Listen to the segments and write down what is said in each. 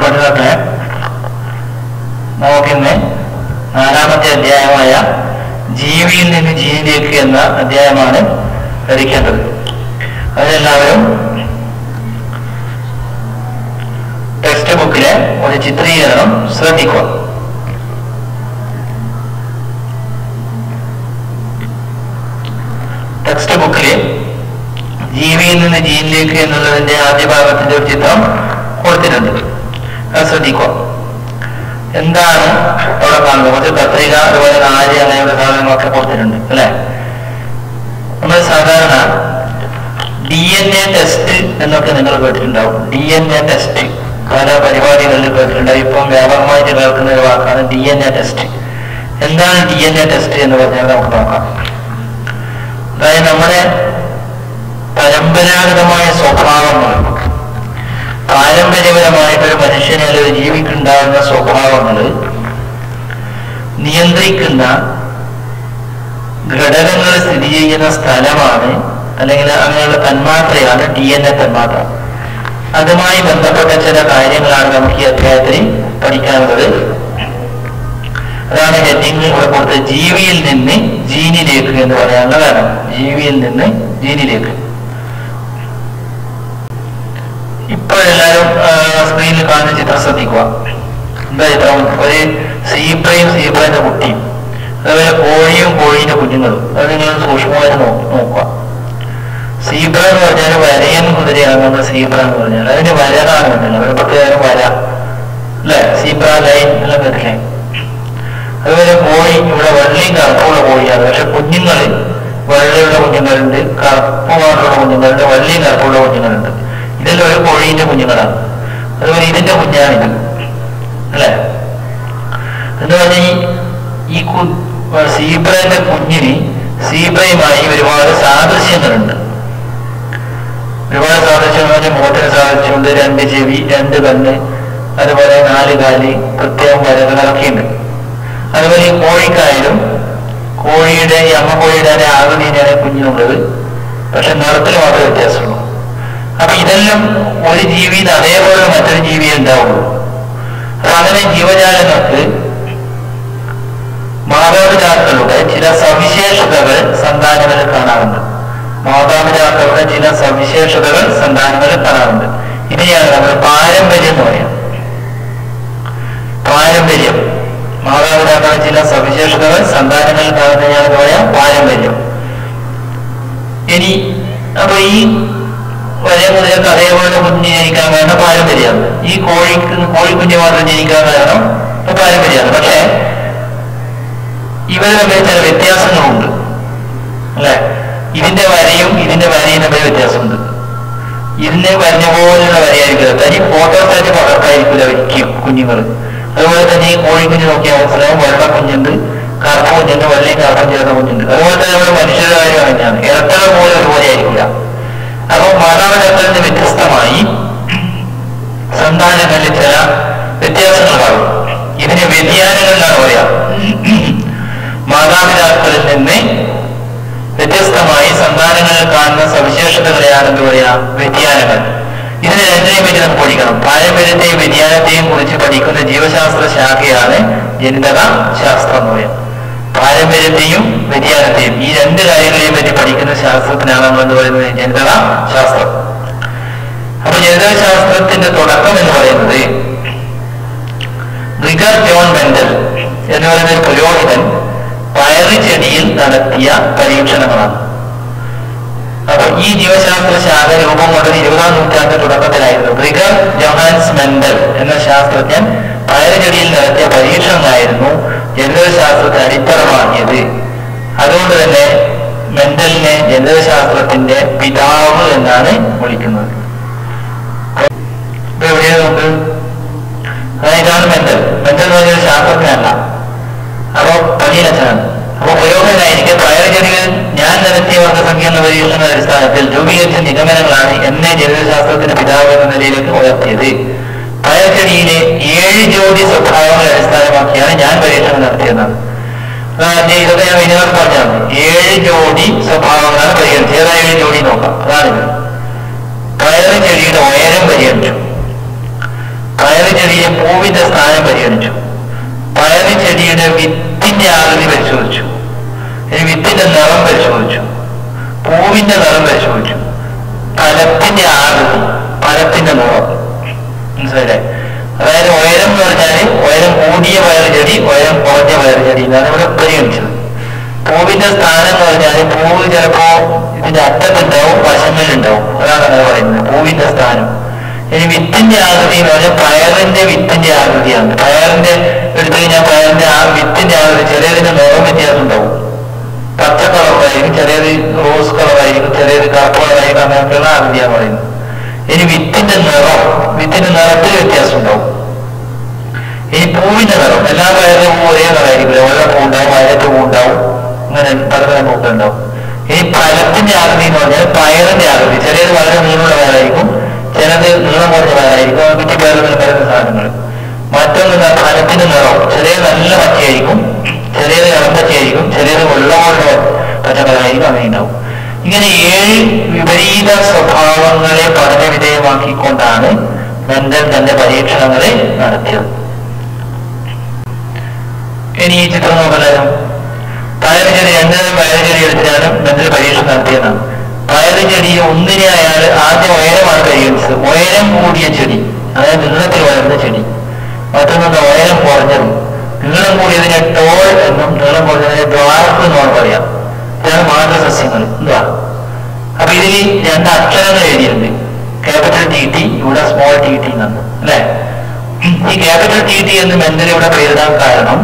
ബന്ധപ്പെട്ടിട്ടൊക്കെ നമുക്കിന്ന് നാലാമത്തെ അധ്യായമായ ജീവിയിൽ നിന്ന് ജീനിലേക്ക് എന്ന അധ്യായമാണ് പഠിക്കേണ്ടത് അതിലെല്ലാവരും ടെക്സ്റ്റ് ബുക്കിലെ ഒരു ചിത്രീകരണം ശ്രദ്ധിക്കുക ടെക്സ്റ്റ് ബുക്കിൽ ജീവിയിൽ നിന്ന് ജീനിലേക്ക് എന്നുള്ളതിന്റെ ആദ്യ ഭാഗത്തിന്റെ ഒരു ചിത്രം കൊടുത്തിട്ടുണ്ട് അത് ശ്രദ്ധിക്കുക എന്താണ് അവിടെ കാണുന്നത് കുറച്ച് കത്രിക അതുപോലെ നാല് അങ്ങനെയുള്ള സാധനങ്ങളൊക്കെ കൊടുത്തിട്ടുണ്ട് അല്ലെ നമ്മൾ സാധാരണ ഡി എൻ എ ടെസ്റ്റ് എന്നൊക്കെ നിങ്ങൾ കേട്ടിട്ടുണ്ടാവും ഡി എൻ എ ടെസ്റ്റ് പല പരിപാടികളിൽ കേട്ടിട്ടുണ്ടാവും ഇപ്പം വ്യാപകമായിട്ട് കേൾക്കുന്ന ഒരു വാക്കാണ് ഡി എൻ എ ടെസ്റ്റ് എന്താണ് ഡി എൻ എ ടെസ്റ്റ് എന്ന് പറഞ്ഞാൽ നമുക്ക് നോക്കാം അതായത് നമ്മുടെ പരമ്പരാഗതമായ സ്വഭാവങ്ങൾ പാരമ്പര്യപരമായിട്ട് ഒരു മനുഷ്യന് അല്ലെങ്കിൽ ഒരു ജീവിക്കുണ്ടാകുന്ന സ്വഭാവങ്ങൾ നിയന്ത്രിക്കുന്ന ഘടകങ്ങൾ സ്ഥിതി ചെയ്യുന്ന സ്ഥലമാണ് അല്ലെങ്കിൽ അങ്ങനെയുള്ള തന്മാത്രയാണ് ഡി എൻ എ തന്മാത്ര അതുമായി ബന്ധപ്പെട്ട ചില കാര്യങ്ങളാണ് നമുക്ക് ഈ അധ്യായത്തിൽ പഠിക്കാനുള്ളത് അതാണ് ഹെഡിങ് ഇവിടെ കൊടുത്തത് ജീവിയിൽ നിന്ന് ജീനിലേക്ക് എന്ന് പറയാനുള്ള കാരണം ജീവിയിൽ നിന്ന് ജീനിലേക്ക് ഇപ്പോഴെല്ലാവരും സ്ക്രീനിൽ കാണുന്ന ചിത്രം ശ്രദ്ധിക്കുക എന്താ ചിത്രം ഒരു സീബ്രയും സീബ്രന്റെ കുട്ടിയും അതുപോലെ കോഴിയും കോഴീന്റെ കുഞ്ഞുങ്ങളും അത് നിങ്ങൾ സൂക്ഷ്മമായിട്ട് നോ- നോക്കുക സീബ്ര എന്ന് പറഞ്ഞാൽ വരയൻ കുതിരയാണ് നമ്മൾ സീബ്ര എന്ന് പറഞ്ഞാൽ അതിന് വര കാണുന്നുണ്ടല്ലോ ഒരു പ്രത്യേക വര അല്ലെ സീബ്ര ലൈൻ എല്ലാം കേട്ടില്ലേ അതുപോലെ കോഴി ഇവിടെ വെള്ളയും കറുപ്പുള്ള കോഴിയാണ് പക്ഷെ കുഞ്ഞുങ്ങള് വെള്ളയുള്ള കുഞ്ഞുങ്ങളുണ്ട് കറുപ്പുമായിട്ടുള്ള കുഞ്ഞുങ്ങളുണ്ട് വെള്ളയും കറുപ്പുള്ള കുഞ്ഞുങ്ങളുണ്ട് ഇതെല്ലാം ഒരു കോഴീന്റെ കുഞ്ഞുങ്ങളാണ് അതുപോലെ ഇതിന്റെ കുഞ്ഞാണിത് അല്ലെ എന്ന് പറഞ്ഞാൽ ഈ ഈ കു- സീബ്രന്റെ കുഞ്ഞിന് സീബ്രയുമായി ഒരുപാട് സാദൃശ്യങ്ങളുണ്ട് ഒരുപാട് സാദൃശ്യം പറഞ്ഞാൽ മുഖത്തിന് സാദൃശ്യമുണ്ട് രണ്ട് ചെവി രണ്ട് കണ്ണ് അതുപോലെ നാല് കാല് പ്രത്യേകം വരകളൊക്കെ ഉണ്ട് അതുപോലെ ഈ കോഴിക്കായാലും കോഴിയുടെ ഈ അമ്മ കോഴിയുടെ അതേ ആകൃതിയിലാണ് കുഞ്ഞിനുള്ളത് പക്ഷെ നിറത്തിൽ മാത്രമേ വ്യത്യാസമുള്ളൂ അപ്പൊ ഇതെല്ലാം ഒരു ജീവിയിൽ അതേപോലെ മറ്റൊരു ജീവിയെ ഉണ്ടാവുള്ളൂ അപ്പൊ അങ്ങനെ ജീവജാലങ്ങൾക്ക് മാതാപിതാക്കളുടെ ചില സവിശേഷതകൾ സന്താനങ്ങളിൽ കാണാറുണ്ട് മാതാപിതാക്കളുടെ ചില സവിശേഷതകൾ സന്താനങ്ങളിൽ കാണാറുണ്ട് ഇതിനെയാണ് നമ്മൾ പാരമ്പര്യം എന്ന് പറയാം പാരമ്പര്യം മാതാപിതാക്കളുടെ ചില സവിശേഷതകൾ സന്താനങ്ങളിൽ കാണുന്നതിനാണ് പറയാം പാരമ്പര്യം ഇനി അപ്പൊ ഈ വലിയ മുതലൊക്കെ അതേപോലെ കുഞ്ഞ് ജനിക്കാൻ കാരണം പാരമ്പര്യമാണ് ഈ കോഴിക്ക് കോഴിക്കുഞ്ഞ് മാത്രം ജനിക്കാൻ കാരണം അത് പാരമ്പര്യമാണ് പക്ഷേ ഇവർ തമ്മിൽ ചില വ്യത്യാസങ്ങളുണ്ട് അല്ലെ ഇതിന്റെ വരയും ഇതിന്റെ വരയും തമ്മിൽ വ്യത്യാസമുണ്ട് ഇതിന് വരഞ്ഞ പോലുള്ള വരയായിരിക്കില്ല തനി ഫോട്ടോസ്റ്റാറ്റ് പകർത്തായിരിക്കില്ല ഒരിക്കലും കുഞ്ഞുങ്ങൾ അതുപോലെ തന്നെ ഈ കോഴിക്കുഞ്ഞ് നോക്കിയാൽ മനസ്സിലാവും വെള്ള കുഞ്ഞുണ്ട് കറുത്ത കുഞ്ഞുണ്ട് വെള്ളയും കറുപ്പും ചേർന്ന കുഞ്ഞുണ്ട് അതുപോലെ തന്നെ നമ്മുടെ മനുഷ്യരുടെ കാര്യം തന്നെയാണ് ഇരട്ടകൾ പോലെ ഒരുപോലെ ആയിരിക്കില്ല അപ്പോൾ മാതാപിതാക്കളിൽ നിന്ന് വ്യത്യസ്തമായി സന്താനങ്ങളിൽ ചില വ്യത്യാസങ്ങൾ കാണും ഇതിന് വ്യതിയാനങ്ങൾ എന്നാണ് പറയാ മാതാപിതാക്കളിൽ നിന്ന് വ്യത്യസ്തമായി സന്താനങ്ങളിൽ കാണുന്ന സവിശേഷതകളെയാണ് എന്ത് പറയാ വ്യതിയാനങ്ങൾ ഇതിന് രണ്ടിനെയും പറ്റി നമുക്ക് പഠിക്കണം പാരമ്പര്യത്തെയും വ്യതിയാനത്തെയും കുറിച്ച് പഠിക്കുന്ന ജീവശാസ്ത്ര ശാഖയാണ് ജനിതക ശാസ്ത്രം എന്ന് പറയാം പാരമ്പര്യത്തെയും വ്യതിയാനത്തെയും ഈ രണ്ട് കാര്യങ്ങളെയും പറ്റി പഠിക്കുന്ന ശാസ്ത്രത്തിനാണ് നമ്മൾ എന്ന് പറയുന്നത് ജനിതക ശാസ്ത്രം അപ്പൊ ജനിതക ശാസ്ത്രത്തിന്റെ തുടക്കം എന്ന് പറയുന്നത് റിഗർ ജോൺ മെന്റൽ എന്ന് പറയുന്ന ഒരു പുരോഹിതൻ പയറ് ചെടിയിൽ നടത്തിയ പരീക്ഷണങ്ങളാണ് അപ്പൊ ഈ ജീവശാസ്ത്ര ശാഖ രൂപം കൊണ്ടത് ഇരുപതാം നൂറ്റാണ്ട് തുടക്കത്തിലായിരുന്നു ബ്രിഗർ ജൊഹാൻസ് മെന്റൽ എന്ന ശാസ്ത്രജ്ഞൻ പയറ് ചെടിയിൽ നടത്തിയ പരീക്ഷണങ്ങളായിരുന്നു ജനിതകശാസ്ത്രത്തെ അടിത്തറമാക്കിയത് അതുകൊണ്ട് തന്നെ മെന്റലിനെ ജനിതകശാസ്ത്രത്തിന്റെ പിതാവ് എന്നാണ് വിളിക്കുന്നത് ഇപ്പൊ എവിടെയാണ് നമുക്ക് അതായത് ഇതാണ് മെന്റൽ മെന്റൽ എന്ന് പറഞ്ഞൊരു ശാസ്ത്രജ്ഞനല്ല അപ്പോ പണിയച്ഛനാണ് അപ്പൊ പുരോഗമനായിരിക്കെ പയർ ചെടികൾ ഞാൻ നടത്തിയ വർഗസംഖ്യ എന്ന പരീക്ഷണ അടിസ്ഥാനത്തിൽ രൂപീകരിച്ച നിഗമനങ്ങളാണ് എന്നെ ജനിതശാസ്ത്രത്തിന്റെ പിതാവ് എന്ന നിലയിലേക്ക് ഉയർത്തിയത് പയർ ചെടിയിലെ ഏഴ് ജോഡി സ്വഭാവങ്ങളെ അടിസ്ഥാനമാക്കിയാണ് ഞാൻ പരീക്ഷണം നടത്തിയതെന്നാണ് അതായത് ഇതൊക്കെ ഞാൻ ഇതിനകം പറഞ്ഞതാണ് ഏഴ് ജോഡി സ്വഭാവങ്ങളാണ് പരിഗണിച്ചത് ഏതാ ഏഴ് ജോഡി നോക്കാം അതാണ് പയറ് ചെടിയുടെ ഉയരം പരിഗണിച്ചു പയറ് ചെടിയെ പൂവിന്റെ സ്ഥാനം പരിഗണിച്ചു പയറ് ചെടിയുടെ വിത്തിന്റെ ആകൃതി പരിശോധിച്ചു ഇനി വിത്തിന്റെ നിറം പരിശോധിച്ചു പൂവിന്റെ നിറം പരിശോധിച്ചു ഫലത്തിന്റെ ആകൃതി ഫലത്തിന്റെ നിറം മനസ്സിലായില്ലേ അതായത് ഉയരം എന്ന് പറഞ്ഞാല് ഉയരം കൂടിയ പയർ ചെടി ഉയരം കുറഞ്ഞ പയർ ചെടി എന്നാണ് ഇവിടെ പരിഗണിച്ചത് പൂവിന്റെ സ്ഥാനം എന്ന് പറഞ്ഞാല് പൂവ് ചിലപ്പോ ഇതിന്റെ അറ്റത്തുണ്ടാവും വശങ്ങളിലുണ്ടാവും അതാണ് അങ്ങനെ പറയുന്നത് പൂവിന്റെ സ്ഥാനം ഇനി വിത്തിന്റെ ആകൃതി എന്ന് പറഞ്ഞാൽ പയറിന്റെ വിത്തിന്റെ ആകൃതിയാണ് പയറിന്റെ എടുത്തു കഴിഞ്ഞാൽ പയറിന്റെ ആ വിത്തിന്റെ ആകൃതി ചിലതിന് നിറം വ്യത്യാസം ഉണ്ടാവും പച്ച കളറായിരിക്കും ചിലത് റോസ് കളറായിരിക്കും ചിലത് കറുപ്പ് കളറായിരിക്കും അങ്ങനെയൊക്കെയുള്ള ആകൃതിയാണ് പറയുന്നത് ഇനി വിത്തിന്റെ നിറം വിത്തിന്റെ നിറത്തിൽ വ്യത്യാസം ഉണ്ടാവും ഇനി പൂവിന്റെ നിറം എല്ലാ പയറിന്റെ പൂ ഒരേ നിറമായിരിക്കില്ല വെള്ള പൂ ഉണ്ടാവും വയലറ്റ് പൂ ഉണ്ടാവും അങ്ങനെ പല പല പൂക്കൾ ഉണ്ടാവും ഇനി ഫലത്തിന്റെ ആകൃതി എന്ന് പറഞ്ഞാൽ പയറിന്റെ ആകൃതി ചിലത് വളരെ നീളമുള്ള പയറായിരിക്കും ചിലത് നീളം കുറഞ്ഞ പയറായിരിക്കും അത് കുറ്റി പയർ പറയുന്ന സാധനങ്ങൾ മറ്റൊന്ന് എന്താ ഫലത്തിന്റെ നിറം ചിലത് നല്ല പച്ചയായിരിക്കും ചിലത് ഇളം പച്ചയായിരിക്കും ചിലത് വെള്ളമുള്ള പച്ചക്കറായിരിക്കും അങ്ങനെ ഉണ്ടാവും ഇങ്ങനെ ഏഴ് വിപരീത സ്വഭാവങ്ങളെ പഠന വിധേയമാക്കിക്കൊണ്ടാണ് മെന്റൽ തന്റെ പരീക്ഷണങ്ങളെ നടത്തിയത് ഇനി ഈ ചിത്രം നോക്കലാലും പയറ് ചെടി രണ്ടുതരം പയറ് ചെടി എടുത്തിട്ടാണ് മെന്റൽ പരീക്ഷണം നടത്തിയതാണ് പയറ് ചെടിയെ ഒന്നിനെ അയാൾ ആദ്യം ഉയരമാണ് പരിഗണിച്ചത് ഉയരം കൂടിയ ചെടി അതായത് നീളത്തിൽ വളരുന്ന ചെടി മറ്റൊന്ന് ഉയരം കുറഞ്ഞത് നീളം കൂടിയതിനെ ടോൾ എന്നും നീളം കുറഞ്ഞതിനെ ഡ്വാർഫ് എന്നുമാണ് പറയാം ഇതാണ് മാതൃസസ്യങ്ങൾ എന്താ അപ്പൊ ഇതിൽ രണ്ട് അക്ഷരങ്ങൾ എഴുതിയിട്ടുണ്ട് ക്യാപിറ്റൽ ടി ടി ഇവിടെ സ്മോൾ ടി ടി എന്നാണ് അല്ലെ ഈ ക്യാപിറ്റൽ ടി ടി എന്ന് മെന്റൽ ഇവിടെ പേരിടാൻ കാരണം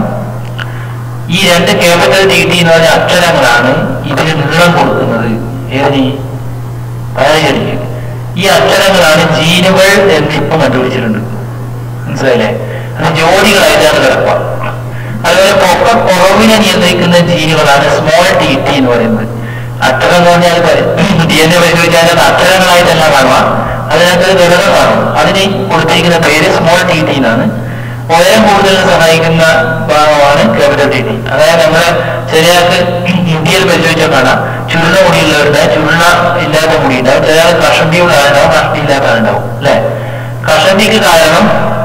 ഈ രണ്ട് ക്യാപിറ്റൽ ടി ടി എന്ന് പറഞ്ഞ അക്ഷരങ്ങളാണ് ഇതിന് നീളം കൊടുക്കുന്നത് ഏതിന് പഴയടിക്ക് ഈ അക്ഷരങ്ങളാണ് ജീനുകൾ എന്ന് ഇപ്പം കണ്ടുപിടിച്ചിട്ടുണ്ട് മനസ്സിലായില്ലേ അത് ജോഡികളായിട്ടാണ് കിടക്കുക അതുപോലെ പൊക്ക കുറവിനെ നിയന്ത്രിക്കുന്ന ജീനുകളാണ് സ്മോൾ ടി ടി എന്ന് പറയുന്നത് അക്ഷരം എന്ന് പറഞ്ഞാൽ ഡി എൻ എ പരിശോധിച്ചാൽ അത് അക്ഷരങ്ങളായിട്ടല്ല കാണുക അതിനകത്ത് ഒരു ഘടകം കാണും അതിന് കൊടുത്തിരിക്കുന്ന പേര് സ്മോൾ ടി ടി എന്നാണ് ഉയരം കൂടുതൽ സഹായിക്കുന്ന ഭാഗമാണ് ക്യാപിറ്റൽ ടി ടി അതായത് നമ്മളെ ചിലയാൾക്ക് ഇന്ത്യയിൽ പരിശോധിച്ചാൽ കാണാം ചുരുള മുടിയുള്ളവരുടെ ചുരുള ഇല്ലാത്ത മുടി ഉണ്ടാവും ചിലയാൾ കഷണ്ടിയുള്ള ആളുണ്ടാവും കഷണ്ടി ഇല്ലാത്ത ആളുണ്ടാവും അല്ലെ കഷണ്ടിക്ക് കാരണം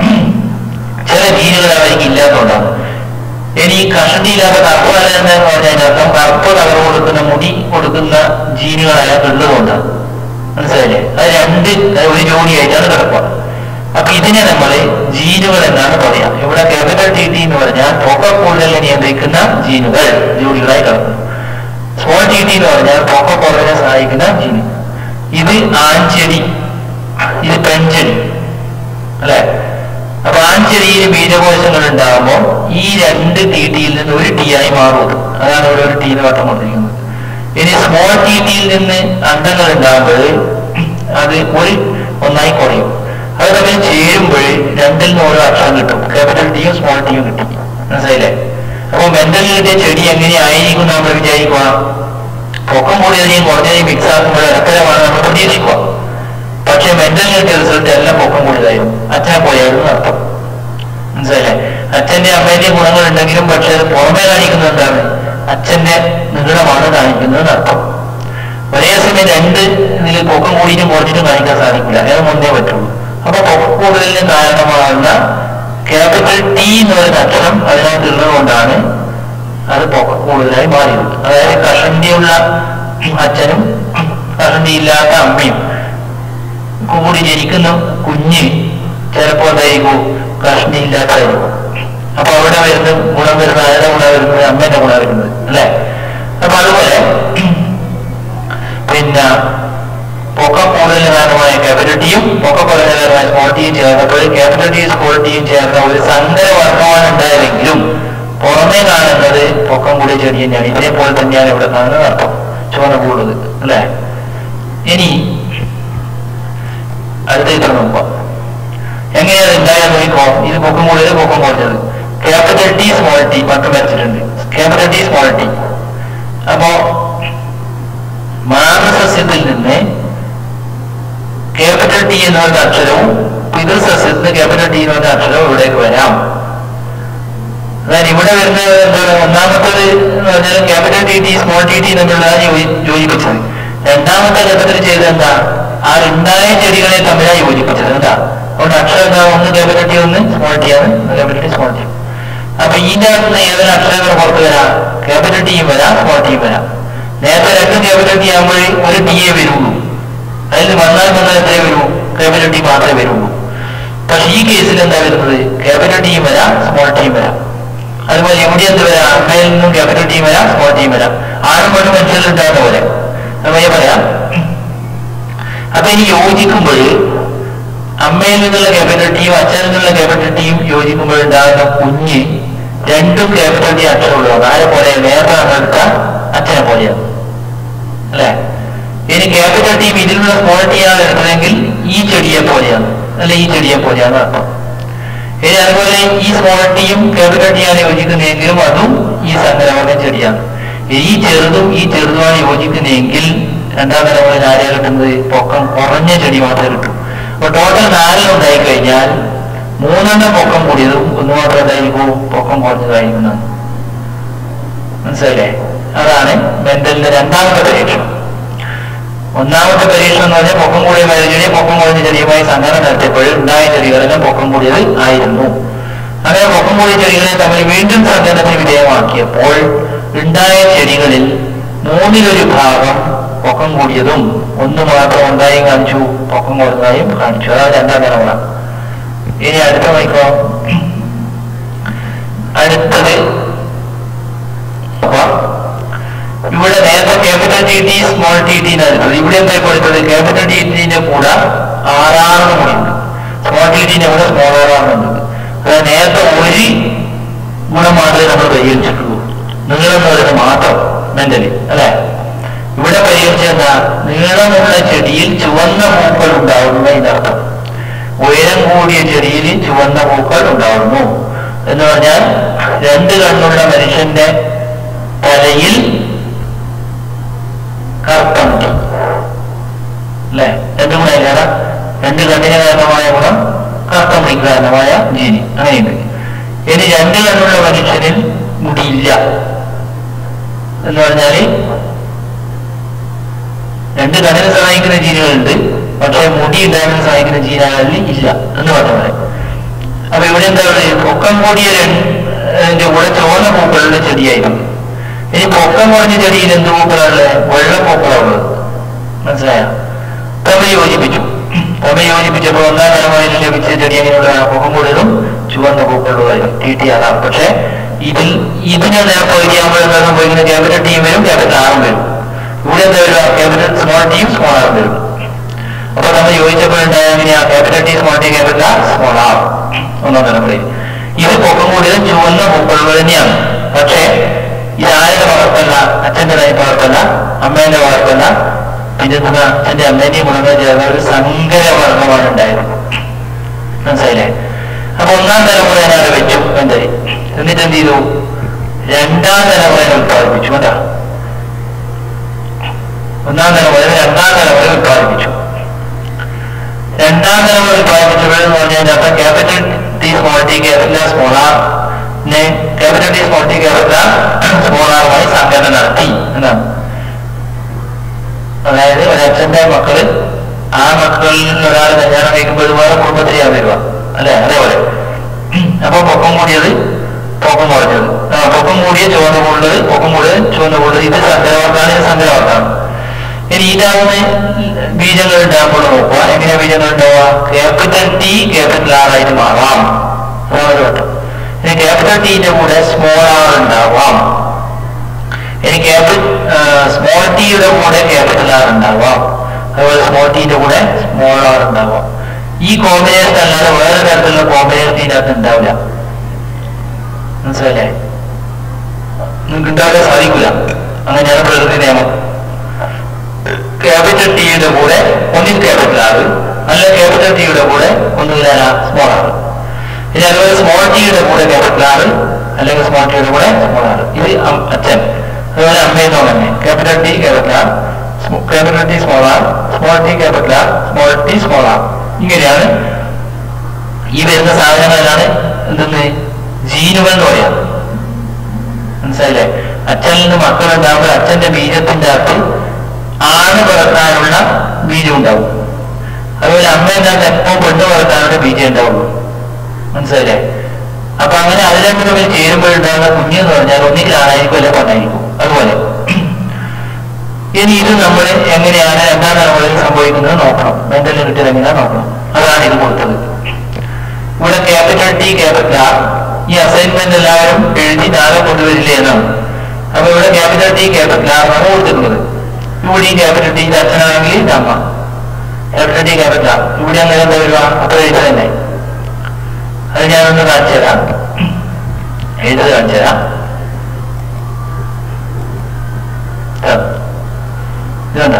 ചില ജീനുകൾ അവർക്ക് ഇല്ലാത്തതുകൊണ്ടാണ് ഇനി ഈ കഷണ്ടി ഇല്ലാത്ത കറുപ്പ് കളർ എന്താന്ന് പറഞ്ഞാൽ അർത്ഥം കറുപ്പ് കളർ കൊടുക്കുന്ന മുടി കൊടുക്കുന്ന ജീനുകൾ അയാൾക്ക് ഉള്ളതുകൊണ്ടാണ് മനസ്സിലായില്ലേ അത് രണ്ട് അത് ഒരു ജോഡിയായിട്ടാണ് കിടക്കുക അപ്പൊ ഇതിനെ നമ്മൾ ജീനുകൾ എന്നാണ് പറയാം ഇവിടെ ക്യാപിറ്റൽ ടി ടി എന്ന് പറഞ്ഞാൽ പൊക്ക കൂടുതലിനെ നിയന്ത്രിക്കുന്ന ജീനുകൾ ജോഡികളായി കിടക്കുന്നു സ്മോൾ ടി ടി എന്ന് പറഞ്ഞാൽ പൊക്ക കുറവിനെ സഹായിക്കുന്ന ജീന് ഇത് ആൺചെടി ഇത് പെൺചെടി അല്ലെ അപ്പൊ ആൺചെടിയിൽ ബീജകോശങ്ങൾ ഉണ്ടാകുമ്പോൾ ഈ രണ്ട് ടി ടിയിൽ നിന്ന് ഒരു ടി ആയി മാറും അതാണ് ഇവിടെ ഒരു ടി എന്ന് വട്ടം കൊണ്ടിരിക്കുന്നത് ഇനി സ്മോൾ ടി ടിയിൽ നിന്ന് അംഗങ്ങൾ ഉണ്ടാകുമ്പോൾ അത് ഒരു ഒന്നായി കുറയും അത് തമ്മിൽ ചേരുമ്പോൾ രണ്ടിൽ നിന്ന് ഓരോ അക്ഷരം കിട്ടും ക്യാപിറ്റൽ ടിയും സ്മോൾ ടിയും കിട്ടി മനസ്സിലായില്ലേ അപ്പൊ മെന്റലിൽ കിട്ടിയ ചെടി എങ്ങനെയായിരിക്കും നമ്മൾ വിചാരിക്കുക പൊക്കം കൂടിയതിനെയും കുറഞ്ഞതിനെയും മിക്സ് ആക്കുമ്പോൾ ഇടത്തരമാണ് നമ്മൾ പ്രതീക്ഷിക്കുക പക്ഷെ മെന്റൽ കിട്ടിയ റിസൾട്ട് എല്ലാം പൊക്കം കൂടിയതായിരുന്നു അച്ഛനെ പോയായിരുന്നു അർത്ഥം മനസ്സിലായില്ലേ അച്ഛന്റെ അമ്മേന്റെ ഗുണങ്ങൾ ഉണ്ടെങ്കിലും പക്ഷെ അത് പുറമേ കാണിക്കുന്നത് എന്താണ് അച്ഛന്റെ നീളമാണ് കാണിക്കുന്നത് അർത്ഥം ഒരേ സമയം രണ്ട് ഇതിൽ പൊക്കം കൂടിയിട്ടും കുറച്ചിട്ടും കാണിക്കാൻ സാധിക്കില്ല അത് മുന്നേ പറ്റുള്ളൂ അപ്പൊ പൊക്കം കൂടുതലിന് കാരണമാകുന്ന ക്യാപിറ്റൽ ടി എന്ന് പറയുന്ന അക്ഷരം അതിനകത്ത് ഉള്ളതുകൊണ്ടാണ് അത് പൊക്കം കൂടുതലായി മാറിയത് അതായത് കഷണ്ടിയുള്ള അച്ഛനും കഷണ്ടി ഇല്ലാത്ത അമ്മയും കൂടി ജനിക്കുന്ന കുഞ്ഞ് ചിലപ്പോ എന്തായിരിക്കും കഷ്ണി ഇല്ലാത്തായിരിക്കും അപ്പൊ അവിടെ വരുന്ന ഗുണം വരുന്ന ആരുടെ ഗുണം വരുന്നത് അമ്മേന്റെ ഗുണം വരുന്നത് അല്ലെ അപ്പൊ അതുപോലെ പിന്നെ പൊക്ക കൂടുതൽ കാരണമായ ക്യാപിറ്റൽ ടിയും പൊക്ക കുറഞ്ഞ കാരണമായ സ്മോൾ ടിയും ചേർന്നപ്പോൾ ക്യാപിറ്റൽ ടിയും സ്മോൾ ടിയും ചേർന്ന ഒരു സങ്കര വർണ്ണമാണ് ഉണ്ടായതെങ്കിലും പുറമേ കാണുന്നത് പൊക്കം കൂടിയ ചെടി തന്നെയാണ് ഇതേപോലെ തന്നെയാണ് ഇവിടെ കാണുന്നത് അർത്ഥം ചുവന്ന കൂടുന്നത് അല്ലെ ഇനി അടുത്ത ചിത്രം നോക്കാം എങ്ങനെയാണ് ഉണ്ടായാൽ നോക്കിക്കോ ഇത് പൊക്കം കൂടുതൽ പൊക്കം കുറഞ്ഞത് ക്യാപിറ്റൽ ടി സ്മോൾ ടി പക്കം വരച്ചിട്ടുണ്ട് ക്യാപിറ്റൽ ടി സ്മോൾ ടി അപ്പോ മാനസസ്യത്തിൽ നിന്ന് ക്യാപിറ്റൽ ടി എന്ന് പറഞ്ഞ അക്ഷരവും പിതൃസസ്യത്തിൽ നിന്ന് ക്യാപിറ്റൽ ടി എന്ന് പറഞ്ഞ അക്ഷരവും ഇവിടേക്ക് വരാം അതായത് ഇവിടെ വരുന്നത് എന്താണ് ഒന്നാമത്തത് എന്ന് പറഞ്ഞാൽ capital T T small T T തമ്മിലുള്ളതാണ് യോജി- യോജിപ്പിച്ചത് രണ്ടാമത്തെ ഘട്ടത്തിൽ ചെയ്തത് എന്താ ആ ഉണ്ടായ ചെടികളെ തമ്മിലാണ് യോജിപ്പിച്ചത് എന്താ അതുകൊണ്ട് അക്ഷരങ്ങൾ ഒന്ന് ക്യാപിറ്റൽ ടി ഒന്ന് സ്മോൾ ടി ആണ് ക്യാപിറ്റൽ ടി സ്മോൾ ടി അപ്പൊ ഇതിന്റെ അകത്ത് നിന്ന് ഏതൊരു അക്ഷരങ്ങൾ പുറത്ത് വരാം ക്യാപിറ്റൽ ടിയും വരാം സ്മോൾ ടിയും വരാം നേരത്തെ രണ്ട് ക്യാപിറ്റൽ ടി ആകുമ്പോൾ ഒരു ടി എ വരുള്ളൂ അതിൽ വന്നാൽ വന്നാൽ എത്രയേ വരൂ ക്യാപിറ്റൽ ടി മാത്രമേ വരുള്ളൂ പക്ഷെ ഈ കേസിൽ എന്താ വരുന്നത് ക്യാപിറ്റൽ ടിയും വരാം സ്മോൾ ടിയും വരാം അതുപോലെ ഇവിടെ എന്ത് വരാം അമ്മയിൽ നിന്നും ക്യാപിറ്റൽ ടിയും വരാം സ്മോൾ ടിയും വരാം ആണും പെണ്ണും മനുഷ്യരിൽ ഉണ്ടാകുന്ന പോലെ അപ്പൊ ഞാൻ പറയാം അപ്പൊ ഇനി യോജിക്കുമ്പോൾ അമ്മയിൽ നിന്നുള്ള ക്യാപിറ്റൽ ടിയും അച്ഛനിൽ നിന്നുള്ള ക്യാപിറ്റൽ ടിയും യോജിക്കുമ്പോൾ ഉണ്ടാകുന്ന കുഞ്ഞ് രണ്ടും ക്യാപിറ്റൽ ടി അക്ഷരമുള്ളതാണ് ആരെ പോലെ നേരത്തെ എടുത്ത അച്ഛനെ പോലെയാണ് അല്ലെ ഇനി ക്യാപിറ്റൽ ടീം ഇതിലുള്ള സ്മോൾ ടി ആണ് എടുത്തതെങ്കിൽ ഈ ചെടിയെ പോലെയാണ് അല്ലെ ഈ ചെടിയെ പോലെയാണ് അർത്ഥം ഇനി അതുപോലെ ഈ സ്മോൾ ടിയും ക്യാപിറ്റൽ ടി ആണ് യോജിക്കുന്നതെങ്കിലും അതും ഈ സംഗ്രഹമായ ചെടിയാണ് ഈ ചെറുതും ഈ ചെറുതുമാണ് യോജിക്കുന്നതെങ്കിൽ രണ്ടാം തലമുറയിൽ ആരെയാണ് കിട്ടുന്നത് പൊക്കം കുറഞ്ഞ ചെടി മാത്രമേ കിട്ടൂ അപ്പൊ ടോട്ടൽ നാലെണ്ണം ഉണ്ടായി കഴിഞ്ഞാൽ മൂന്നെണ്ണം പൊക്കം കൂടിയതും ഒന്ന് മാത്രം എന്തായിരിക്കും പൊക്കം കുറഞ്ഞതായിരിക്കുന്നതാണ് മനസ്സിലായില്ലേ അതാണ് മെന്റലിന്റെ രണ്ടാമത്തെ പരീക്ഷണം ഒന്നാമത്തെ പരീക്ഷണം എന്ന് പറഞ്ഞാൽ പൊക്കം കൂടിയ മരുചെടിയെ പൊക്കം കുറഞ്ഞ ചെടിയുമായി സംഘടന നടത്തിയപ്പോൾ ഉണ്ടായ ചെടികളെല്ലാം പൊക്കം കൂടിയത് ആയിരുന്നു അങ്ങനെ പൊക്കം കൂടിയ ചെടികളെ തമ്മിൽ വീണ്ടും സംഘടനത്തിന് വിധേയമാക്കിയപ്പോൾ ഉണ്ടായ ചെടികളിൽ മൂന്നിലൊരു ഭാഗം പൊക്കം കൂടിയതും ഒന്ന് മാത്രം ഉണ്ടായും കാണിച്ചു പൊക്കം കുറഞ്ഞതായും കാണിച്ചു അതാണ് രണ്ടാം തലമുറ ഇനി അടുത്ത മൈക്കോ അടുത്തത് അപ്പൊ ഇവിടെ നേരത്തെ capital T T small T T എടുത്തത് ഇവിടെ എന്താ കൊടുത്തത് ക്യാപിറ്റൽ ടി ടിന്റെ കൂടെ ആറാറെണ്ണം കൂടി ഉണ്ട് സ്മോൾ ടി ടിന്റെ കൂടെ സ്മോൾ ആറാറെണ്ണം ഉണ്ട് അതായത് നേരത്തെ ഒരു ഗുണം മാത്രമേ നമ്മൾ പരിഹരിച്ചിട്ടുള്ളൂ നീളം എന്ന് പറയുന്നത് മാത്രം മെന്റലി അല്ലെ ഇവിടെ പരിഹരിച്ചെന്താ നീളമുള്ള ചെടിയിൽ ചുവന്ന പൂക്കൾ ഉണ്ടാവുന്നു എന്നർത്ഥം ഉയരം കൂടിയ ചെടിയിൽ ചുവന്ന പൂക്കൾ ഉണ്ടാവുന്നു എന്ന് പറഞ്ഞാൽ രണ്ട് കണ്ണുള്ള മനുഷ്യന്റെ തലയിൽ കറുത്ത മുടി അല്ലെ രണ്ടും കൂടെ കാരണം രണ്ട് കണ്ണിന് കാരണമായ ഗുണം കറുത്ത മുടിക്ക് കാരണമായ ജീനി അങ്ങനെയുണ്ട് ഇനി രണ്ട് കണ്ണുള്ള മനുഷ്യനിൽ മുടിയില്ല എന്ന് പറഞ്ഞാല് രണ്ട് കണ്ണിനെ സഹായിക്കുന്ന ജീനുകളുണ്ട് പക്ഷെ മുടി ഉണ്ടാകാൻ സഹായിക്കുന്ന ജീനുകളിൽ ഇല്ല എന്ന് പറഞ്ഞ പോലെ അപ്പൊ ഇവിടെ എന്താ പറയുക പൊക്കം കൂടിയ രണ്ട് കൂടെ ചുവന്ന പൂക്കളുടെ ചെടിയായിരുന്നു ഇനി പൊക്കം കുറഞ്ഞ ചെടിയിൽ എന്ത് പൂക്കളാണുള്ളത് വെള്ളപ്പൂക്കളാണുള്ളത് മനസ്സിലായോ തമ്മിൽ യോജിപ്പിച്ചു തമ്മിൽ യോജിപ്പിച്ചപ്പോൾ ഒന്നാം തലമുറയിൽ ലഭിച്ച ചെടി എങ്ങനെയുള്ള പൊക്കം കൂടുതലും ചുവന്ന പൂക്കളുള്ളതായിരുന്നു ടി ടി അതാണ് പക്ഷെ ഇതിൽ ഇതിനെ പകുതിയാകുമ്പോൾ എന്താ സംഭവിക്കുന്നത് ക്യാപിറ്റൽ ടീം വരും ക്യാപിറ്റൽ ആറും വരും ഇവിടെ എന്താ വരിക ക്യാപിറ്റൽ സ്മോൾ ടീം സ്മോൾ ആറും വരും അപ്പൊ നമ്മൾ യോജിച്ചപ്പോൾ ഉണ്ടായ എങ്ങനെയാ capital T small T capital R small R ഒന്നാം തലമുറയിൽ ഇത് പൊക്കം കൂടുതലും ചുവന്ന പൂക്കളുകൾ തന്നെയാണ് പക്ഷേ ഇത് ആരുടെ വളർത്തല്ല അച്ഛൻ്റെ വളർത്തല്ല അമ്മേന്റെ വളർത്തല്ല പിന്നെ എന്താ അച്ഛന്റെ അമ്മേന്റെയും ഗുണങ്ങൾ ചേർന്ന ഒരു സങ്കര വർണ്ണമാണ് ഉണ്ടായത് മനസ്സിലായില്ലേ അപ്പൊ ഒന്നാം തലമുറയെ അവിടെ വെച്ചു എന്തായി എന്നിട്ട് എന്ത് ചെയ്തു രണ്ടാം തലമുറയെ ഉത്പാദിപ്പിച്ചു കേട്ടാ ഒന്നാം തലമുറ രണ്ടാം തലമുറ ഉത്പാദിപ്പിച്ചു രണ്ടാം തലമുറ ഉത്പാദിപ്പിച്ചപ്പോഴെന്ന് പറഞ്ഞാൽ അപ്പൊ capital T small T capital small R capital T small T capital small ആറുമായി സംഘടന നടത്തി എന്നാണ് അതായത് ഒരച്ഛന്റെ മക്കള് ആ മക്കളിൽ ഒരാൾ കല്യാണം കഴിക്കുമ്പോൾ വേറെ കുടുംബത്തിലാണ് വരിക അല്ലെ അതേപോലെ അപ്പൊ പൊക്കം കൂടിയത് പൊക്കം കുറഞ്ഞത് ആ പൊക്കം കൂടിയ ചുവന്ന കൂടുതൽ പൊക്കം കൂടിയത് ചുവന്ന കൂടുതൽ ഇത് സങ്കരവർക്കാണ് ഇത് സങ്കരവർക്കാണ് ഇനി ഇതാണ് ബീജങ്ങൾ ഉണ്ടാകുമ്പോൾ നോക്കുക എങ്ങനെയാ ബീജങ്ങൾ ഉണ്ടാവുക ക്യാപിറ്റൽ ടി ക്യാപിറ്റൽ ആർ ആയിട്ട് മാറാം അതാണ് ഒരു വട്ടം ഇനി ക്യാപിറ്റൽ ടിന്റെ കൂടെ സ്മോൾ ആർ ഉണ്ടാവാം ഇനി ക്യാപിറ്റൽ സ്മോൾ ടിയുടെ കൂടെ ക്യാപിറ്റൽ ആർ ഉണ്ടാവാം അതുപോലെ സ്മോൾ ടിന്റെ കൂടെ സ്മോൾ ആർ ഉണ്ടാവാം ഈ കോമ്പിനേഷൻ അല്ലാതെ വേറെ തരത്തിലുള്ള കോമ്പിനേഷൻ ഇതിന്റെ അകത്ത് ഉണ്ടാവില്ല മനസ്സിലല്ലേ നിങ്ങൾക്ക് ഉണ്ടാക്കാൻ സാധിക്കില്ല അങ്ങനെയാണ് പ്രകൃതി നിയമം ക്യാപിറ്റൽ ടിയുടെ കൂടെ ഒന്നിൽ ക്യാപിറ്റൽ ആറ് അല്ല ക്യാപിറ്റൽ ടിയുടെ കൂടെ ഒന്നുമില്ല സ്മോൾ ആറ് ഇനി അതുപോലെ സ്മോൾ ടിയുടെ കൂടെ ക്യാപിറ്റൽ ആറ് അല്ലെങ്കിൽ സ്മോൾ ടിയുടെ കൂടെ സ്മോൾ ആറ് ഇത് അം- അച്ഛൻ അതുപോലെ അമ്മയെന്നോ തന്നെ capital T capital R capital T small R small T capital R small T small R ഇങ്ങനെയാണ് ഈ വരുന്ന സാധനങ്ങളിലാണ് എന്തെന്ന് ജീനുകൾ എന്ന് പറയാം മനസ്സിലായില്ലേ അച്ഛനിൽ നിന്ന് മക്കൾ ഉണ്ടാകുമ്പോൾ അച്ഛന്റെ ബീജത്തിന്റെ അകത്ത് ആണ് പിറക്കാനുള്ള ബീജം ഉണ്ടാവും അതുപോലെ അമ്മ എന്താണെന്ന് എപ്പോൾ പെണ്ണ് വളർത്താനൊരു ബീജം ഉണ്ടാവുള്ളൂ മനസ്സിലായില്ലേ അപ്പൊ അങ്ങനെ അത് രണ്ടും തമ്മിൽ ചേരുമ്പോഴുണ്ടാകുന്ന കുഞ്ഞ് എന്ന് പറഞ്ഞാൽ ഒന്നുകിൽ ആണായിരിക്കും അല്ലെങ്കിൽ പെണ്ണായിരിക്കും അതുപോലെ ഇനി ഇത് നമ്മൾ എങ്ങനെയാണ് എന്താണ് നമ്മളിൽ സംഭവിക്കുന്നത് നോക്കണം മെന്റൽ കിട്ടിയത് എങ്ങനെയാണ് നോക്കണം അതാണ് ഇത് കൊടുത്തത് ഇവിടെ ക്യാപിറ്റൽ ടി ക്യാപിറ്റൽ ആർ ഈ അസൈൻമെന്റ് എല്ലാവരും എഴുതി താഴെ കൊണ്ടുവരില്ലേ എന്നാണ് അപ്പൊ ഇവിടെ ക്യാപിറ്റൽ ടി ക്യാപിറ്റൽ ആർ ആണ് കൊടുത്തിട്ടുള്ളത് ഇവിടെ ഈ ക്യാപിറ്റൽ ടി അച്ഛനാണെങ്കിൽ ഇത് അമ്മ ക്യാപിറ്റൽ ടി ക്യാപിറ്റൽ ആർ ഇവിടെ അങ്ങനെ എന്താ വരിക അപ്പൊ എഴുത തന്നെ അത് ഞാനൊന്ന് കാണിച്ചു തരാം എഴുതത് കാണിച്ചു തരാം ഇതാ. ഇതെന്താ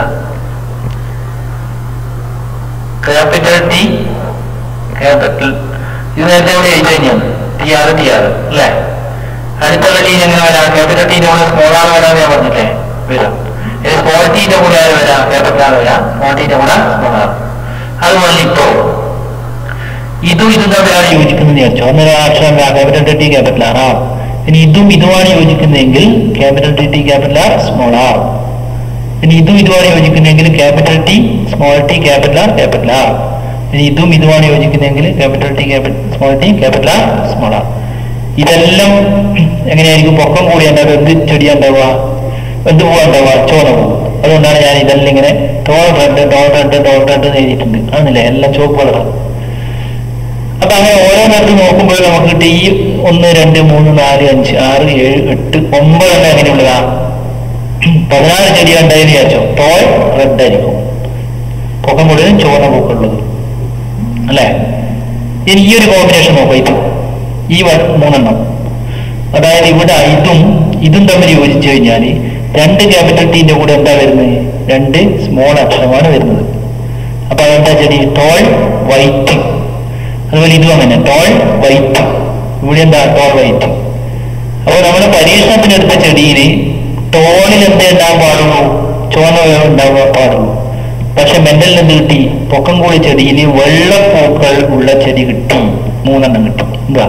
ക്യാപിറ്റൽ ടി ക്യാപിറ്റൽ ഇത് നേരത്തെ ഇവിടെ എഴുതി തന്നെയാണ് ടി ആർ ടി ആർ അല്ലേ അടുത്തുള്ള ടീൻ എങ്ങനെ വരാം ക്യാപിറ്റൽ ടീന്റെ കൂടെ സ്മോൾ ആർ വരാൻ ഞാൻ പറഞ്ഞില്ലേ വരാം ഇത് സ്മോൾ ടീന്റെ കൂടെ ആര് വരാം ക്യാപിറ്റൽ ആർ വരാം സ്മോൾ ടീന്റെ കൂടെ സ്മോൾ ആർ അതുപോലെ ഇപ്പോ ഇതും ഇതും തമ്മിലാണ് യോജിക്കുന്നത് വിചാരിച്ചു ഒന്നര അക്ഷരം capital T capital R R ഇനി ഇതും ഇതുമാണ് യോജിക്കുന്നതെങ്കിൽ capital T T capital R small R ഇനി ഇതും ഇതുമാണ് യോജിക്കുന്നതെങ്കിൽ capital T small T capital R capital R ഇനി ഇതും ഇതുമാണ് യോജിക്കുന്നതെങ്കിൽ capital T capital small T capital R small R ഇതെല്ലാം എങ്ങനെയായിരിക്കും പൊക്കം കൂടി ഉണ്ടാവുക എന്ത് ചെടിയാ ഉണ്ടാവുക എന്ത് പൂവാ ഉണ്ടാവുക ചോന പൂവ് അതുകൊണ്ടാണ് ഞാൻ ഇതെല്ലാം ഇങ്ങനെ tall red tall red tall red എന്ന് എഴുതിയിട്ടുണ്ട് ആണല്ലേ എല്ലാം ചുവപ്പ് കളറാണ് അപ്പൊ അങ്ങനെ ഓരോന്നിടത്ത് നോക്കുമ്പോൾ നമുക്ക് ടി ഒന്ന് രണ്ട് മൂന്ന് നാല് അഞ്ച് ആറ് ഏഴ് എട്ട് ഒമ്പതെണ്ണം എങ്ങനെയുള്ളതാ പതിനാറ് ചെടി ഉണ്ടായെന്ന് വിചാരിച്ചോ ടോൾ റെഡ് ആയിരിക്കും പൊക്കം മുഴുവൻ ചുവന്ന പൂക്കളുള്ളത് അല്ലേ ഇനി ഈ ഒരു കോമ്പിനേഷൻ നോക്കാം ഇത് ഈ വ- മൂന്നെണ്ണം അതായത് ഇവിടെ ഇതും ഇതും തമ്മിൽ യോജിച്ചു കഴിഞ്ഞാൽ രണ്ട് ക്യാപിറ്റൽ ടീന്റെ കൂടെ എന്താ വരുന്നത് രണ്ട് സ്മോൾ അക്ഷരമാണ് വരുന്നത് അപ്പൊ അതെന്താ ചെടി ടോൾ വൈറ്റ് അതുപോലെ ഇതും അങ്ങനെ ടോൾ വൈറ്റ് ഇവിടെ എന്താ ടോൾ വൈറ്റ് അപ്പോൾ നമ്മുടെ പരീക്ഷണത്തിനെടുത്ത ചെടിയിൽ ടോളിൽ എന്തേ ഉണ്ടാകാൻ പാടുള്ളൂ ചുവന്ന വേവ് ഉണ്ടാകാൻ പാടുള്ളൂ പക്ഷെ മെന്റലിൽ എന്ത് കിട്ടി പൊക്കം കൂടി ചെടിയിൽ വെള്ളപ്പൂക്കൾ ഉള്ള ചെടി കിട്ടി മൂന്നെണ്ണം കിട്ടി എന്താ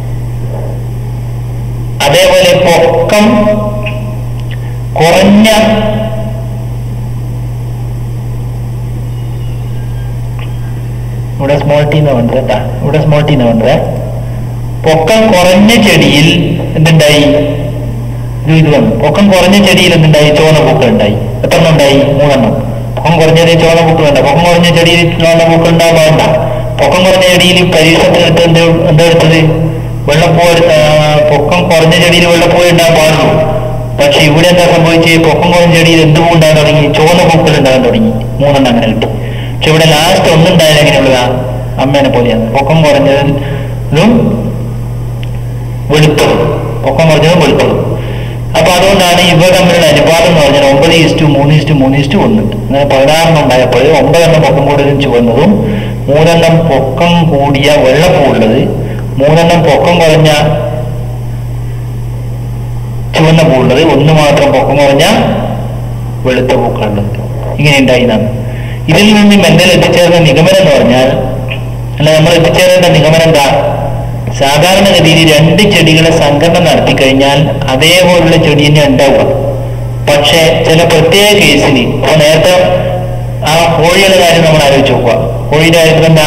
അതേപോലെ പൊക്കം കുറഞ്ഞ ഇവിടെ സ്മോൾ ടീന്ന് വേണ്ടത് കേട്ടാ ഇവിടെ സ്മോൾ ടീന്ന് വേണ്ടത് പൊക്കം കുറഞ്ഞ ചെടിയിൽ എന്തുണ്ടായി ഇത് ഇത് വന്നു പൊക്കം കുറഞ്ഞ ചെടിയിൽ എന്തുണ്ടായി ചുവന്ന പൂക്കൾ ഉണ്ടായി എത്ര എണ്ണം ഉണ്ടായി മൂന്നെണ്ണം പൊക്കം കുറഞ്ഞ ചെടിയിൽ ചുവന്ന പൂക്കൾ വേണ്ട പൊക്കം കുറഞ്ഞ ചെടിയിൽ ചുവന്ന പൂക്കൾ ഉണ്ടാകാൻ വേണ്ട പൊക്കം കുറഞ്ഞ ചെടിയിൽ പരീക്ഷണത്തിനെടുത്ത് എന്ത് എന്താ എടുത്തത് വെള്ളപ്പൂ എടുത്ത- ആ, പൊക്കം കുറഞ്ഞ ചെടിയിൽ വെള്ളപ്പൂ ഉണ്ടാകാൻ പാടുള്ളൂ പക്ഷെ ഇവിടെ എന്താ സംഭവിച്ചത് പൊക്കം കുറഞ്ഞ ചെടിയിൽ എന്ത് പൂ ഉണ്ടാകാൻ തുടങ്ങി ചുവന്ന പൂക്കൾ ഉണ്ടാകാൻ തുടങ്ങി മൂന്നെണ്ണം അങ്ങനെ കിട്ടി പക്ഷെ ഇവിടെ ലാസ്റ്റ് ഒന്നുണ്ടായാലും എങ്ങനെയുള്ളതാ അമ്മേനെ പോലെയാണ് പൊക്കം കുറഞ്ഞതും വെളുത്തതും പൊക്കം കുറഞ്ഞതും വെളുത്തതും അപ്പൊ അതുകൊണ്ടാണ് ഇവ തമ്മിലുള്ള അനുപാതം എന്ന് പറഞ്ഞാൽ ഒമ്പത് ഈസ്റ്റു മൂന്ന് ഈസ്റ്റു മൂന്ന് ഈസ്റ്റു ഒന്ന് അങ്ങനെ പതിനാറെണ്ണം ഉണ്ടായപ്പോൾ ഒമ്പതെണ്ണം പൊക്കം കൂടുതലും ചുവന്നതും മൂന്നെണ്ണം പൊക്കം കൂടിയ വെള്ളപ്പൂവുള്ളത് മൂന്നെണ്ണം പൊക്കം കുറഞ്ഞ ചുവന്ന പൂവുള്ളത് ഒന്ന് മാത്രം പൊക്കം കുറഞ്ഞ വെളുത്ത പൂക്കളുള്ളത് ഇങ്ങനെ ഉണ്ടായിരുന്നാണ് ഇതിൽ നിന്ന് മെന്റൽ എത്തിച്ചേർന്ന നിഗമനം എന്ന് പറഞ്ഞാൽ അല്ല നമ്മൾ എത്തിച്ചേരേണ്ട നിഗമനം എന്താ സാധാരണഗതിയിൽ രണ്ട് ചെടികളെ സംഘടന നടത്തി കഴിഞ്ഞാൽ അതേപോലുള്ള ചെടി തന്നെ ഉണ്ടാവുക പക്ഷെ ചില പ്രത്യേക കേസിൽ ഇപ്പൊ നേരത്തെ ആ കോഴിയുടെ കാര്യം നമ്മൾ ആലോചിച്ച് നോക്കുക കോഴിയുടെ കാര്യത്തിൽ എന്താ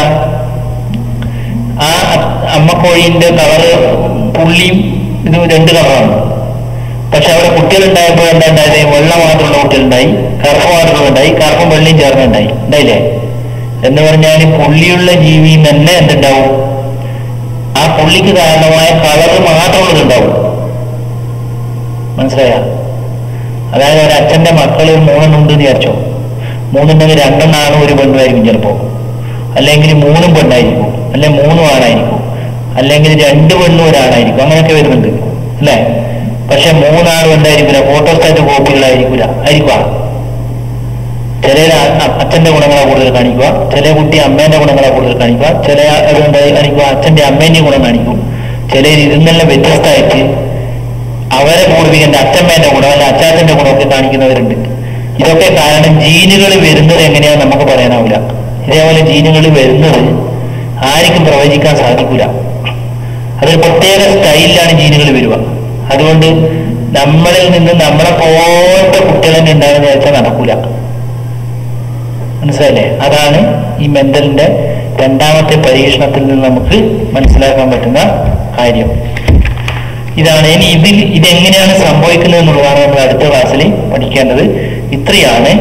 ആ അമ്മക്കോഴിന്റെ കളറ് പുള്ളിയും ഇതും രണ്ട് കളറാണ് പക്ഷെ അവിടെ കുട്ടികളുണ്ടായപ്പോൾ എന്താ ഉണ്ടായത് വെള്ള മാത്രമുള്ള കുട്ടികളുണ്ടായി കറുപ്പ് മാത്രമുണ്ടായി കറുപ്പും വെള്ളയും ചേർന്നുണ്ടായി ഉണ്ടായില്ലേ എന്ന് പറഞ്ഞാൽ പുള്ളിയുള്ള ജീവിയിൽ തന്നെ എന്തുണ്ടാവും ആ പുള്ളിക്ക് കാരണമായ കളറ് മാത്രമുള്ളതുണ്ടാവും മനസ്സിലായ അതായത് ഒരു അച്ഛന്റെ മക്കൾ മൂന്നെണ്ണം ഉണ്ട് എന്ന് വിചാരിച്ചോ മൂന്നുണ്ടെങ്കിൽ രണ്ടെണ്ണാണ് ഒരു പെണ്ണുമായിരിക്കും ചിലപ്പോ അല്ലെങ്കിൽ മൂന്നും പെണ്ണായിരിക്കും അല്ലെങ്കിൽ മൂന്നും ആണായിരിക്കും അല്ലെങ്കിൽ രണ്ട് പെണ്ണും ഒരാണായിരിക്കും അങ്ങനെയൊക്കെ വരുന്നുണ്ട് അല്ലേ പക്ഷെ മൂന്നാളും എന്തായിരിക്കില്ല ഫോട്ടോസ്റ്റാറ്റ് കോപ്പികളായിരിക്കില്ല ആയിരിക്കുക ചില അച്ഛന്റെ ഗുണങ്ങളെ കൂടുതൽ കാണിക്കുക ചില കുട്ടി അമ്മേന്റെ ഗുണങ്ങളെ കൂടുതൽ കാണിക്കുക ചില അതുകൊണ്ട് കാണിക്കുക അച്ഛന്റെ അമ്മേന്റെ ഗുണം കാണിക്കും ചില ഇതിൽ നിന്നെല്ലാം വ്യത്യസ്തമായിട്ട് അവരെ പൂർവികന്റെ അച്ഛമ്മേന്റെ ഗുണം അല്ല അച്ചാച്ചന്റെ ഗുണമൊക്കെ കാണിക്കുന്നവരുണ്ട് ഇതൊക്കെ കാരണം ജീനുകൾ വരുന്നത് എങ്ങനെയാന്ന് നമുക്ക് പറയാനാവില്ല ഇതേപോലെ ജീനുകൾ വരുന്നത് ആർക്കും പ്രവചിക്കാൻ സാധിക്കില്ല അതൊരു പ്രത്യേക സ്റ്റൈലിലാണ് ജീനുകൾ വരിക അതുകൊണ്ട് നമ്മളിൽ നിന്ന് നമ്മളെ പോലത്തെ കുട്ടികൾ തന്നെ ഉണ്ടാകുന്ന വെച്ചാൽ നടക്കൂല മനസ്സിലായില്ലേ അതാണ് ഈ മെന്റലിന്റെ രണ്ടാമത്തെ പരീക്ഷണത്തിൽ നിന്ന് നമുക്ക് മനസ്സിലാക്കാൻ പറ്റുന്ന കാര്യം ഇതാണ് ഇനി ഇതിൽ ഇതെങ്ങനെയാണ് സംഭവിക്കുന്നത് എന്നുള്ളതാണ് നമ്മൾ അടുത്ത ക്ലാസ്സിൽ പഠിക്കേണ്ടത് ഇത്രയാണ്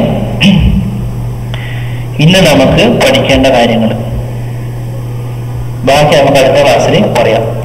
ഇന്ന് നമുക്ക് പഠിക്കേണ്ട കാര്യങ്ങൾ ബാക്കി നമുക്ക് അടുത്ത ക്ലാസ്സിൽ പറയാം